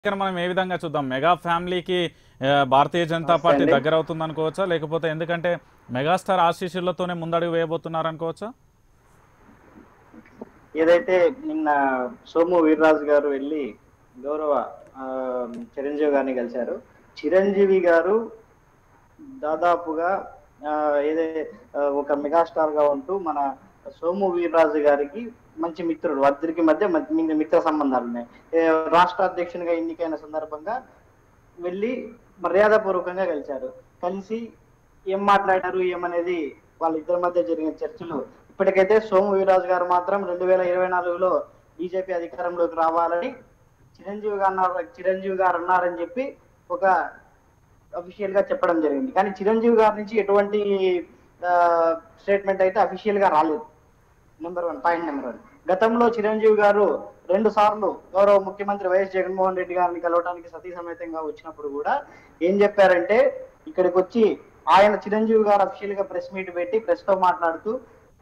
ఇక్కడ మనం ఏ విధంగా చూద్దాం మెగా ఫ్యామిలీకి ఆ, భారతీయ జనతా నమస్తే పార్టీ అండి. దగ్గర అవుతుంది అనుకోవచ్చా లేకపోతే ఎందుకంటే మెగాస్టార్ ఆశీస్సులతోనే ముందడుగు వేయబోతున్నారు అనుకోవచ్చా ఏదైతే నిన్న సోము వీర్రాజు గారు వెళ్ళి గౌరవ ఆ, చిరంజీవి గారిని కలిశారు చిరంజీవి గారు దాదాపుగా ఆ, ఏదే ఆ, ఒక మెగాస్టార్ గా ఉంటూ మన సోము వీర్రాజు గారికి మంచి మిత్రుడు వారిద్దరికి మధ్య మంచి మీ- మిత్ర సంబంధాలు ఉన్నాయి ఏ, రాష్ట్ర అధ్యక్షునిగా ఎన్నికైన సందర్భంగా వెళ్ళి మర్యాదపూర్వకంగా కలిశారు కలిసి ఏం మాట్లాడారు ఏమనేది వాళ్ళిద్దరి మధ్య జరిగిన చర్చలు ఇప్పటికైతే సోము వీర్రాజు గారు మాత్రం రెండు వేల ఇరవై నాలుగులో బీజేపీ అధికారంలోకి రావాలని చిరంజీవి గారు అన్నారు చిరంజీవి గారు అన్నారని చెప్పి ఒక అఫీషియల్ గా చెప్పడం జరిగింది కానీ చిరంజీవి గారి నుంచి ఎటువంటి స్టేట్మెంట్ అయితే అఫీషియల్ గా రాలేదు number one point number one గతంలో చిరంజీవి గారు రెండు సార్లు గౌరవ ముఖ్యమంత్రి వైఎస్ జగన్మోహన్ రెడ్డి గారిని కలవడానికి సతీ సమేతంగా వచ్చినప్పుడు కూడా ఏం చెప్పారంటే ఇక్కడికి వచ్చి ఆయన చిరంజీవి గారు అఫీషియల్ గా ప్రెస్ మీట్ పెట్టి ప్రెస్ తో మాట్లాడుతూ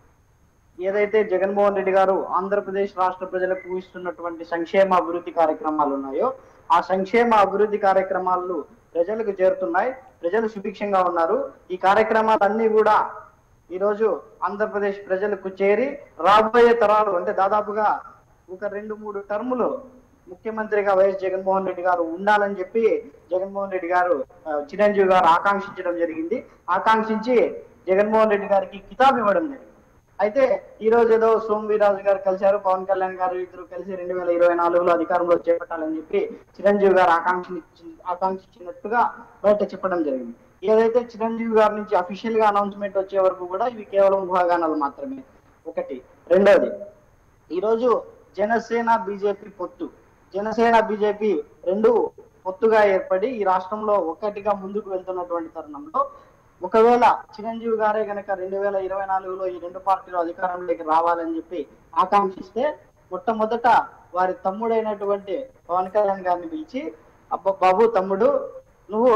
ఏదైతే జగన్మోహన్ రెడ్డి గారు ఆంధ్రప్రదేశ్ రాష్ట్ర ప్రజలకు ఇస్తున్నటువంటి సంక్షేమ అభివృద్ధి కార్యక్రమాలు ఉన్నాయో ఆ సంక్షేమ అభివృద్ధి కార్యక్రమాలు ప్రజలకు చేరుతున్నాయి ప్రజలు సుభిక్షంగా ఉన్నారు ఈ కార్యక్రమాలన్నీ కూడా ఈ రోజు ఆంధ్రప్రదేశ్ ప్రజలకు చేరి రాబోయే తరాలు అంటే దాదాపుగా ఒక రెండు మూడు టర్ములు ముఖ్యమంత్రిగా వైఎస్ జగన్మోహన్ రెడ్డి గారు ఉండాలని చెప్పి జగన్మోహన్ రెడ్డి గారు ఆ, చిరంజీవి గారు ఆకాంక్షించడం జరిగింది ఆకాంక్షించి జగన్మోహన్ రెడ్డి గారికి కితాబ్ ఇవ్వడం జరిగింది అయితే ఈ రోజు ఏదో సోమ్ వీరాజు గారు కలిశారు పవన్ కళ్యాణ్ గారు ఇద్దరు కలిసి రెండు వేల ఇరవై నాలుగులో అధికారంలో చేపట్టాలని చెప్పి చిరంజీవి గారు ఆకాంక్ష ఆకాంక్షించినట్టుగా బయట చెప్పడం జరిగింది ఏదైతే చిరంజీవి గారి నుంచి అఫీషియల్ గా అనౌన్స్మెంట్ వచ్చే వరకు కూడా ఇవి కేవలం ఊహాగానాలు మాత్రమే ఒకటి రెండోది ఈరోజు జనసేన బీజేపీ పొత్తు జనసేన బీజేపీ రెండు పొత్తుగా ఏర్పడి ఈ రాష్ట్రంలో ఒక్కటిగా ముందుకు వెళ్తున్నటువంటి తరుణంలో ఒకవేళ చిరంజీవి గారే గనక రెండు వేల ఇరవై నాలుగులో ఈ రెండు పార్టీలు అధికారంలోకి రావాలని చెప్పి ఆకాంక్షిస్తే మొట్టమొదట వారి తమ్ముడైనటువంటి పవన్ కళ్యాణ్ గారిని పిలిచి అబ్బా బాబు తమ్ముడు నువ్వు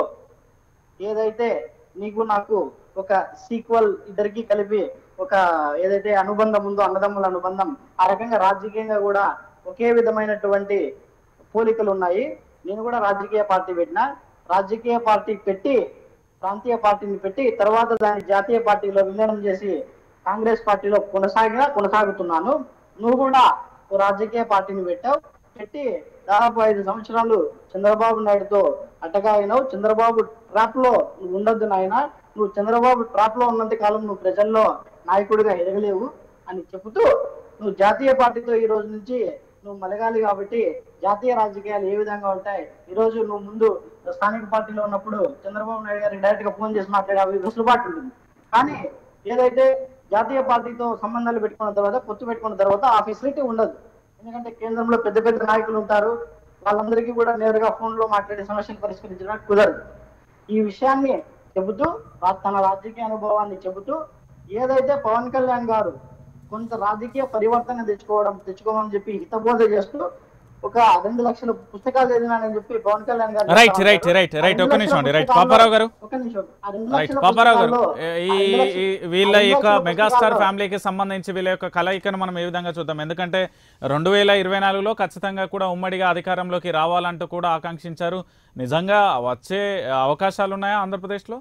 ఏదైతే నీకు నాకు ఒక సీక్వల్ ఇద్దరికి కలిపి ఒక ఏదైతే అనుబంధం ఉందో అన్నదమ్ముల అనుబంధం ఆ రకంగా రాజకీయంగా కూడా ఒకే విధమైనటువంటి పోలికలు ఉన్నాయి నేను కూడా రాజకీయ పార్టీ పెట్టినా రాజకీయ పార్టీ పెట్టి ప్రాంతీయ పార్టీని పెట్టి తర్వాత దాన్ని జాతీయ పార్టీలో విలీనం చేసి కాంగ్రెస్ పార్టీలో కొనసాగినా కొనసాగుతున్నాను నువ్వు కూడా ఓ రాజకీయ పార్టీని పెట్టావు పెట్టి దాదాపు ఐదు సంవత్సరాలు చంద్రబాబు నాయుడుతో అడ్డగా అయినావు చంద్రబాబు ట్రాప్ లో నువ్వు ఉండొద్దు నాయన నువ్వు చంద్రబాబు ట్రాప్ లో ఉన్నంత కాలం నువ్వు ప్రజల్లో నాయకుడిగా ఎదగలేవు అని చెబుతూ నువ్వు జాతీయ పార్టీతో ఈ రోజు నుంచి నువ్వు మలగాలి కాబట్టి జాతీయ రాజకీయాలు ఏ విధంగా ఉంటాయి ఈ రోజు నువ్వు ముందు స్థానిక పార్టీలో ఉన్నప్పుడు చంద్రబాబు నాయుడు గారికి డైరెక్ట్ గా ఫోన్ చేసి మాట్లాడే అవి వెసులుబాటు ఉంటుంది కానీ ఏదైతే జాతీయ పార్టీతో సంబంధాలు పెట్టుకున్న తర్వాత పొత్తు పెట్టుకున్న తర్వాత ఆ ఫెసిలిటీ ఉండదు ఎందుకంటే కేంద్రంలో పెద్ద పెద్ద నాయకులు ఉంటారు వాళ్ళందరికీ కూడా నేరుగా ఫోన్ లో మాట్లాడే సమస్యను పరిష్కరించడానికి కుదరదు ఈ విషయాన్ని చెబుతూ రా- తన రాజకీయ అనుభవాన్ని చెబుతూ ఏదైతే పవన్ కళ్యాణ్ గారు కొంత రాజకీయ పరివర్తన తెచ్చుకోవడం తెచ్చుకోమని చెప్పి హితబోధ చేస్తూ ఒక రెండు లక్షల పుస్తకాలు చదివినానని చెప్పి పవన్ కళ్యాణ్ గారు రైట్ చెప్తా రైట్ ఉంటారు. రైట్ ఆ రైట్ రెండు ఒక్క నిమిషం అండి లక్షల రైట్ పుస్తకాల్లో- పాపారావు గారు ఒక్క నిమిషం ఆ రెండు రైట్ లక్షల పాపారావు గారు పుస్తకాల్లో- ఈ ఆ రెండు లక్షల- ఈ- వీళ్ళ ఆ రెండు యొక్క లక్షల మెగాస్టార్ పుస్తకాల్లో- ఫ్యామిలీకి సంబంధించి వీళ్ళ యొక్క కలయికను మనం ఏ విధంగా చూద్దాం ఎందుకంటే రెండు వేల ఇరవై నాలుగులో ఖచ్చితంగా కూడా ఉమ్మడిగా అధికారంలోకి రావాలంటూ కూడా ఆకాంక్షించారు నిజంగా వచ్చే అవకాశాలు ఉన్నాయా ఆంధ్రప్రదేశ్లో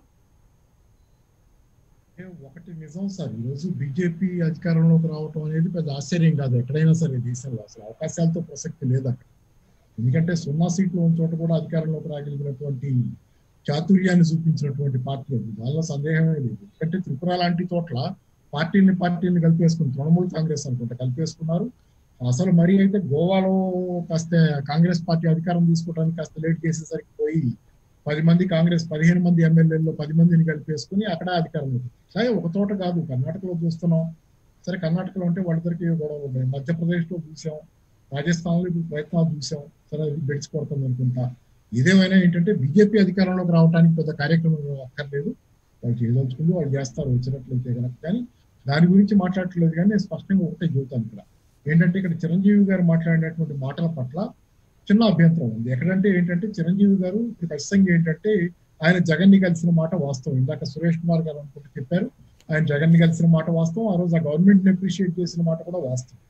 అంటే ఒకటి నిజం సార్ ఈరోజు బీజేపీ అధికారంలోకి రావటం అనేది పెద్ద ఆశ్చర్యం కాదు ఎక్కడైనా సరే దేశంలో అసలు అవకాశాలతో ప్రసక్తి లేదు అక్కడ ఎందుకంటే సున్నా సీట్లు ఉన్న చోట కూడా అధికారంలోకి రాగలిగినటువంటి చాతుర్యాన్ని చూపించినటువంటి పార్టీ అది దానిలో సందేహమే లేదు ఎందుకంటే త్రిపుర లాంటి చోట్ల పార్టీని పార్టీని కలిపేసుకుని తృణమూల్ కాంగ్రెస్ అనుకుంటా కలిపేసుకున్నారు అసలు మరి అయితే గోవాలో కాస్త కాంగ్రెస్ పార్టీ అధికారం తీసుకోవడానికి కాస్త లేట్ చేసేసరికి పోయి పది మంది కాంగ్రెస్ పదిహేను మంది ఎమ్మెల్యేల్లో పది మందిని కలిపేసుకుని అక్కడ అధికారం ఉంది సరే ఒక చోట కాదు కర్ణాటకలో చూస్తున్నాం సరే కర్ణాటకలో ఉంటే వాళ్ళిద్దరికి గొడవలు ఉన్నాయి మధ్యప్రదేశ్ లో చూసాం రాజస్థాన్ లో ఇప్పుడు ప్రయత్నాలు చూసాం సరే అది బెడిచిపోతుంది అనుకుంటా ఇదేమైనా ఏంటంటే బీజేపీ అధికారంలోకి రావడానికి పెద్ద కార్యక్రమం అక్కర్లేదు వాళ్ళు చేయదలుచుకుంది వాళ్ళు చేస్తారు వచ్చినట్లయితే కనుక కానీ దాని గురించి మాట్లాడట్లేదు కానీ నేను స్పష్టంగా ఒకటే చెబుతాను ఇక్కడ ఏంటంటే ఇక్కడ చిరంజీవి గారు మాట్లాడినటువంటి మాటల పట్ల చిన్న అభ్యంతరం ఉంది ఎక్కడంటే ఏంటంటే చిరంజీవి గారు ఇప్పుడు ఖచ్చితంగా ఏంటంటే ఆయన జగన్ ని కలిసిన మాట వాస్తవం ఇందాక సురేష్ కుమార్ గారు అనుకుంటూ చెప్పారు ఆయన జగన్ ని కలిసిన మాట వాస్తవం ఆ రోజు ఆ గవర్నమెంట్ ని అప్రిషియేట్ చేసిన మాట కూడా వాస్తవం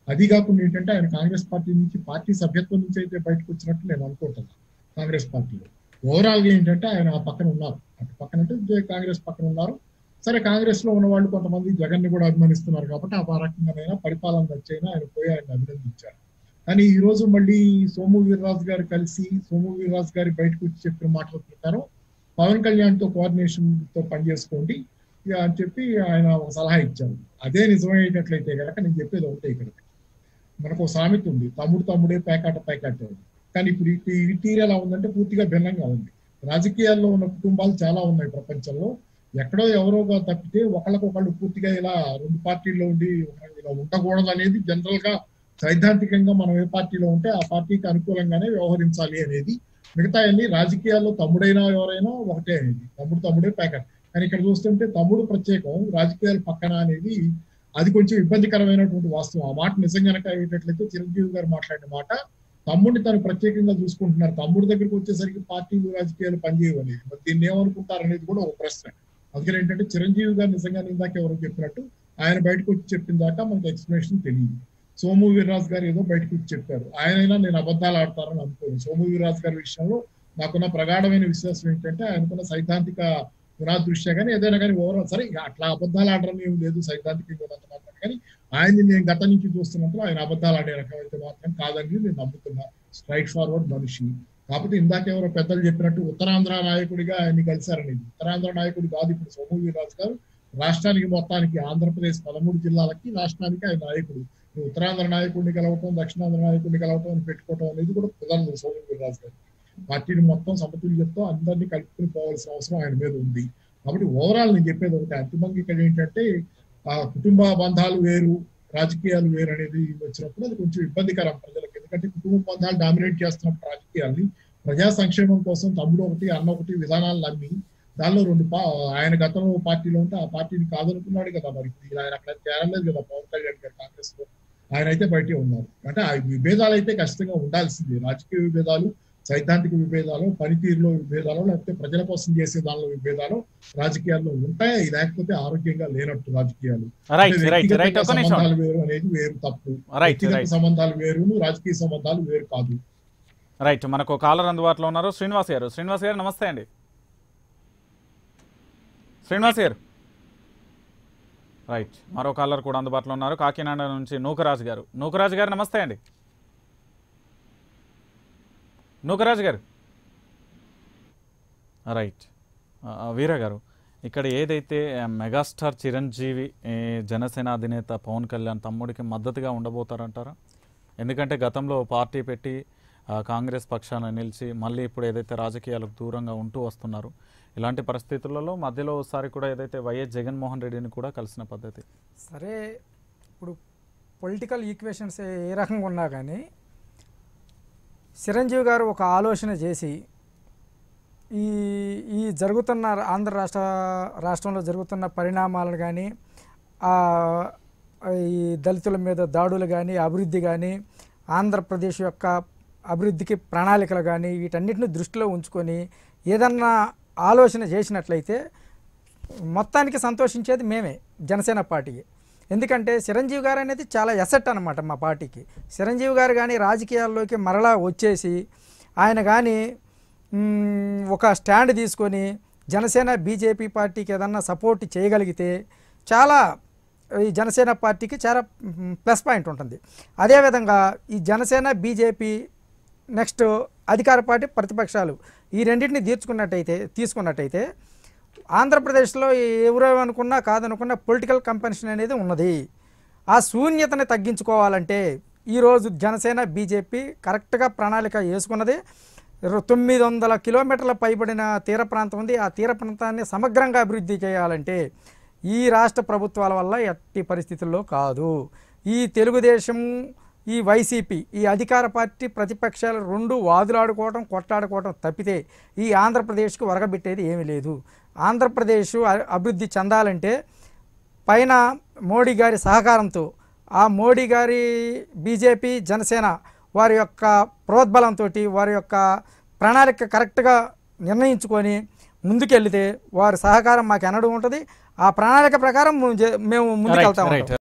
అది కాకుండా ఏంటంటే ఆయన కాంగ్రెస్ పార్టీ నుంచి పార్టీ సభ్యత్వం నుంచి అయితే బయటకు వచ్చినట్టు నేను అనుకుంటున్నాను కాంగ్రెస్ పార్టీలో ఓవరాల్ గా ఏంటంటే ఆయన ఆ పక్కన ఉన్నారు అటు పక్కన అంటే జే- కాంగ్రెస్ పక్కన ఉన్నారు సరే కాంగ్రెస్ లో ఉన్న వాళ్ళు కొంతమంది జగన్ ని కూడా అభిమానిస్తున్నారు కాబట్టి ఆ రకంగానైనా పరిపాలన వచ్చైనా ఆయన పోయి ఆయన అభినందించారు కానీ ఈ రోజు మళ్ళీ సోము వీర్రాజు గారు కలిసి సోము వీర్రాజు గారి బయటకు వచ్చి చెప్పిన మాటల ప్రకారం పవన్ కళ్యాణ్ తో కోఆర్డినేషన్ తో పనిచేసుకోండి ఇక అని చెప్పి ఆయన ఒక సలహా ఇచ్చారు అదే నిజమయ్యేటట్లయితే కనుక నేను చెప్పేది ఒకటే ఇక్కడ మనకు ఒక సామెత ఉంది తమ్ముడు తమ్ముడే పేకాట పేకాట అని. కానీ ఇప్పుడు ఈ ఈ తీరు ఎలా ఉందంటే పూర్తిగా భిన్నంగా ఉంది రాజకీయాల్లో ఉన్న కుటుంబాలు చాలా ఉన్నాయి ప్రపంచంలో ఎక్కడో ఎవరోగా తప్పితే ఒకళ్ళకొకళ్ళు పూర్తిగా ఇలా రెండు పార్టీల్లో ఉండి ఇలా ఉండకూడదు అనేది జనరల్ గా సైద్ధాంతికంగా మనం ఏ పార్టీలో ఉంటే ఆ పార్టీకి అనుకూలంగానే వ్యవహరించాలి అనేది మిగతా అన్ని రాజకీయాల్లో తమ్ముడైనా ఎవరైనా ఒకటే అనేది తమ్ముడు తమ్ముడే ప్యాకెట్ కానీ ఇక్కడ చూస్తుంటే తమ్ముడు ప్రత్యేకం రాజకీయాల పక్కన అనేది అది కొంచెం ఇబ్బందికరమైనటువంటి వాస్తవం ఆ మాట నిజం కనుక అయ్యేటట్లయితే చిరంజీవి గారు మాట్లాడిన మాట తమ్ముడిని తను ప్రత్యేకంగా చూసుకుంటున్నారు తమ్ముడి దగ్గరికి వచ్చేసరికి పార్టీలు రాజకీయాలు పనిచేయవు అనేది మరి దీన్ని ఏమనుకుంటారు అనేది కూడా ఒక ప్రశ్న అందుకని ఏంటంటే చిరంజీవి గారు నిజంగా ఇందాక ఎవరో చెప్పినట్టు ఆయన బయటకు వచ్చి చెప్పిన దాకా మనకి ఎక్స్ప్లెనేషన్ తెలియదు సోము వీర్రాజు గారు ఏదో బయటకు వచ్చి చెప్పారు ఆయనైనా నేను అబద్ధాలు ఆడతారని అనుకోను సోము వీర్రాజు గారి విషయంలో నాకున్న ప్రగాఢమైన విశ్వాసం ఏంటంటే ఆయనకున్న సైద్ధాంతిక పునాదృష్ట్యా కానీ ఏదైనా కానీ ఓవరాల్ సరే ఇక అట్లా అబద్ధాలు ఆడడం ఏం లేదు సైద్ధాంతికంగా ఉన్నంత మాత్రం కానీ ఆయన్ని నేను గత నుంచి చూస్తున్నప్పుడు ఆయన అబద్ధాలు ఆడే రకమైతే మాత్రం కాదని నేను నమ్ముతున్నా స్ట్రైట్ ఫార్వర్డ్ మనిషి కాకపోతే ఇందాక ఎవరో పెద్దలు చెప్పినట్టు ఉత్తరాంధ్ర నాయకుడిగా ఆయన్ని కలిశారనేది ఉత్తరాంధ్ర నాయకుడు కాదు ఇప్పుడు సోము వీర్రాజు గారు రాష్ట్రానికి మొత్తానికి ఆంధ్రప్రదేశ్ పదమూడు జిల్లాలకి రాష్ట్రానికి ఆయన నాయకుడు ఈ ఉత్తరాంధ్ర నాయకుడిని కలవటం దక్షిణాంధ్ర నాయకుడిని కలవటం అని పెట్టుకోవటం అనేది కూడా కుదరదు సోము వీర్రాజు గారు పార్టీని మొత్తం సమతుల్యతతో అందరినీ కలుపుకుని పోవాల్సిన అవసరం ఆయన మీద ఉంది కాబట్టి ఓవరాల్ నేను చెప్పేది ఒకటి అంతిమంగా ఇక్కడ ఏంటంటే ఆ కుటుంబ బంధాలు వేరు రాజకీయాలు వేరు అనేది వచ్చినప్పుడు అది కొంచెం ఇబ్బందికరం ప్రజలకు ఎందుకంటే కుటుంబ బంధాలు డామినేట్ చేస్తున్నప్పుడు రాజకీయాల్ని ప్రజా సంక్షేమం కోసం తమ్ముడు ఒకటి అన్న ఒకటి విధానాలు నమ్మి దానిలో రెండు పా ఆయన గతంలో పార్టీలో ఉంటే ఆ పార్టీని కాదనుకున్నాడు కదా మరి ఇప్పుడు ఆయన అక్కడ చేరలేదు కదా పవన్ కళ్యాణ్ గారు కాంగ్రెస్ లో ఆయన అయితే బయటే ఉన్నారు అంటే ఆ విభేదాలు అయితే ఖచ్చితంగా ఉండాల్సిందే రాజకీయ విభేదాలు సైద్ధాంతిక విభేదాలు పనితీరులో విభేదాలు లేకపోతే ప్రజల కోసం చేసే దానిలో విభేదాలు రాజకీయాల్లో ఉంటాయి లేకపోతే ఆరోగ్యంగా లేనట్టు రాజకీయాలు రైట్ అంటే రైట్ రైట్ వ్యక్తిగత ఒక నిమిషం సంబంధాలు వేరు అనేది వేరు తప్పు రైట్ వ్యక్తిగత రైట్ సంబంధాలు వేరును రాజకీయ సంబంధాలు వేరు కాదు రైట్ మనకు కాలర్ అందుబాటులో ఉన్నారు శ్రీనివాస్ గారు శ్రీనివాస్ గారు నమస్తే అండి శ్రీనివాస్ గారు రైట్ మరో కాలర్ కూడా అందుబాటులో ఉన్నారు కాకినాడ నుంచి నూకరాజు గారు నూకరాజు గారు నమస్తే అండి నూకరాజు గారు రైట్ ఆ, ఆ, వీర గారు ఇక్కడ ఏదైతే ఆ, మెగాస్టార్ చిరంజీవి ఏ, జనసేన అధినేత పవన్ కళ్యాణ్ తమ్ముడికి మద్దతుగా ఉండబోతారంటారా ఎందుకంటే గతంలో పార్టీ పెట్టి ఆ, కాంగ్రెస్ పక్షాన నిలిచి మళ్ళీ ఇప్పుడు ఏదైతే రాజకీయాలకు దూరంగా ఉంటూ వస్తున్నారు ఇలాంటి పరిస్థితులలో మధ్యలో ఒకసారి కూడా ఏదైతే వైఎస్ జగన్మోహన్ రెడ్డిని కూడా కలిసిన పద్ధతి సరే ఇప్పుడు పొలిటికల్ ఈక్వేషన్స్ ఏ రకంగా ఉన్నా కానీ చిరంజీవి గారు ఒక ఆలోచన చేసి ఈ ఈ జరుగుతున్న ఆంధ్ర రాష్ట్ర రాష్ట్రంలో జరుగుతున్న పరిణామాలను కానీ ఈ దళితుల మీద దాడులు కానీ అభివృద్ధి కానీ ఆంధ్రప్రదేశ్ యొక్క అభివృద్ధికి ప్రణాళికలు కానీ వీటన్నిటిని దృష్టిలో ఉంచుకొని ఏదన్నా ఆలోచన చేసినట్లయితే మొత్తానికి సంతోషించేది మేమే జనసేన పార్టీకి ఎందుకంటే చిరంజీవి గారు అనేది చాలా ఎసెట్ అనమాట మా పార్టీకి చిరంజీవి గారు కానీ రాజకీయాల్లోకి మరలా వచ్చేసి ఆయన కానీ మ్, ఒక స్టాండ్ తీసుకొని జనసేన బీజేపీ పార్టీకి ఏదన్నా సపోర్ట్ చేయగలిగితే చాలా ఈ జనసేన పార్టీకి చాలా మ్, ప్లస్ పాయింట్ ఉంటుంది అదేవిధంగా ఈ జనసేన బీజేపీ నెక్స్ట్ అధికార పార్టీ ప్రతిపక్షాలు ఈ రెండింటిని తీర్చుకున్నట్టయితే తీసుకున్నట్టయితే ఆంధ్రప్రదేశ్లో ఎవరో అనుకున్నా కాదనుకున్నా పొలిటికల్ కంపెన్షన్ అనేది ఉన్నది ఆ శూన్యతని తగ్గించుకోవాలంటే ఈరోజు జనసేన బీజేపీ కరెక్ట్గా ప్రణాళిక వేసుకున్నది ఇరవై తొమ్మిది వందల కిలోమీటర్ల పైబడిన తీర ప్రాంతం ఉంది ఆ తీర ప్రాంతాన్ని సమగ్రంగా అభివృద్ధి చేయాలంటే ఈ రాష్ట్ర ప్రభుత్వాల వల్ల ఎట్టి పరిస్థితుల్లో కాదు ఈ తెలుగుదేశం ఈ వైసీపీ ఈ అధికార పార్టీ ప్రతిపక్షాలు రెండు వాదులాడుకోవడం కొట్లాడుకోవడం తప్పితే ఈ ఆంధ్రప్రదేశ్కి వరగబెట్టేది ఏమీ లేదు ఆంధ్రప్రదేశ్ అ- అభివృద్ధి చెందాలంటే పైన మోడీ గారి సహకారంతో ఆ మోడీ గారి బీజేపీ జనసేన వారి యొక్క ప్రోద్బలంతో వారి యొక్క ప్రణాళిక కరెక్ట్గా నిర్ణయించుకొని ముందుకెళ్తే వారి సహకారం మాకు ఎన్నడూ ఉంటుంది ఆ ప్రణాళిక ప్రకారం మేము జే- మేము ముందుకెళ్తా రైట్ ఉంటాం రైట్